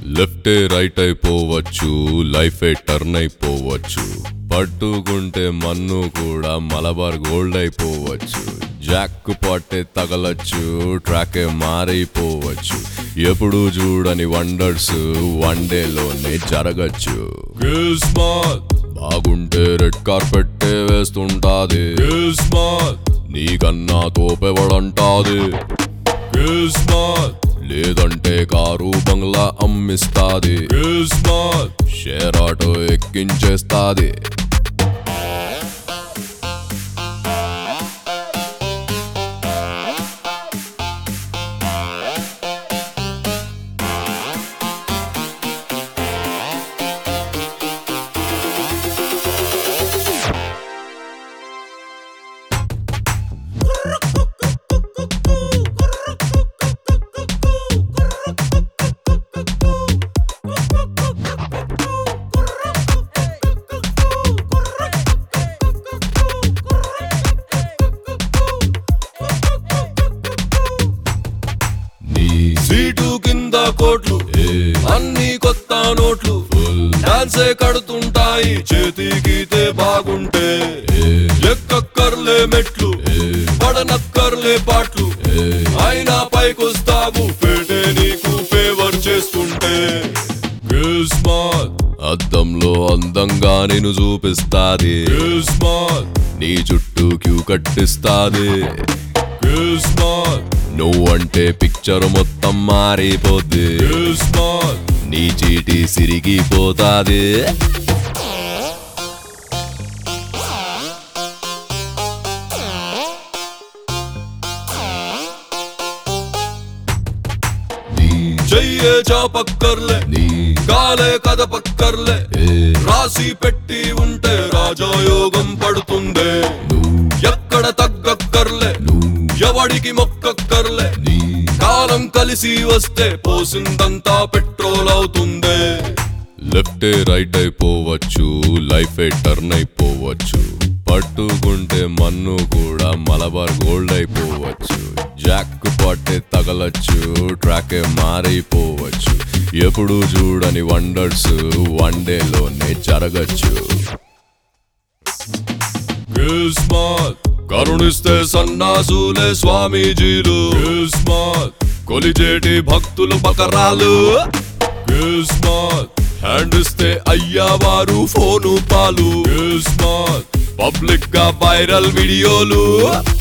left right అయిపోవచ్చు life turn అయిపోవచ్చు పట్టుకుంటే మన్ను కూడా మలబార్ గోల్డ్ అయిపోవచ్చు జాక్ పాటే తగలచ్చు ట్రాకే మారైపోవచ్చు ఎప్పుడు చూడని వండర్స్ వన్ డేలోనే జరగచ్చు కిస్మత్ బాగుంటే రెడ్ కార్పెట్ వేస్తుంటాది కిస్మత్ నీకన్నా తోపెవడంటాది కిస్మత్ లేదంటే కారు బంగ్లా అమ్మిస్తాది కిస్మత్ షేర్ ఆటో ఎక్కించేస్తాది నీ సీటు కింద కోట్లు అన్ని కొత్త నోట్లు డాన్సే కడుతుంటాయి చేతికితే బాగుంటే ఎక్కక్కర్లే మెట్లు పడనక్కర్లే పాటలు అయినా పైకొస్తావు పేటే నీకు ఫేవర్ చేస్తుంటే కిస్మత్ అద్దంలో అందంగా నేను చూపిస్తాది కిస్మత్ నీ చుట్టూ క్యూ కట్టిస్తాది కిస్మత్ నువ్వంటే పిక్చర్ మొత్తం మారిపోద్ది కిస్మత్ నీ చీటి సిరిగిపోతాది చెయ్యే చాపక్కర్లే నీ కాలే కదపక్కర్లే రాసి పెట్టి ఉంటే రాజయోగం పడుతుందే ఎక్కడ తగ్గక్కర్లే ఎవడికి మొక్కక్కర్లే కాలం కలిసి వస్తే పోసిందంతా పెట్రోల్ అవుతుందే లెఫ్ట్ రైట్ అయిపోవచ్చు లైఫ్ టర్న్ అయిపోవచ్చు పట్టుకుంటే మన్ను కూడా మలబార్ గోల్డ్ అయిపోవచ్చు జాక్ పాటే తగలచ్చు ట్రాకే మారైపోవచ్చు ఎప్పుడు చూడని వండర్స్ వన్ డేలోనే జరగచ్చు కిస్మత్ కరుణిస్తే సన్నాసులే స్వామీజీలు కిస్మత్ కొలిచేటి భక్తులు బకరాలు కిస్మత్ హ్యాండ్ ఇస్తే అయ్యావారు ఫోను పాలు కిస్మత్ పబ్లిక్ గా వైరల్ వీడియోలు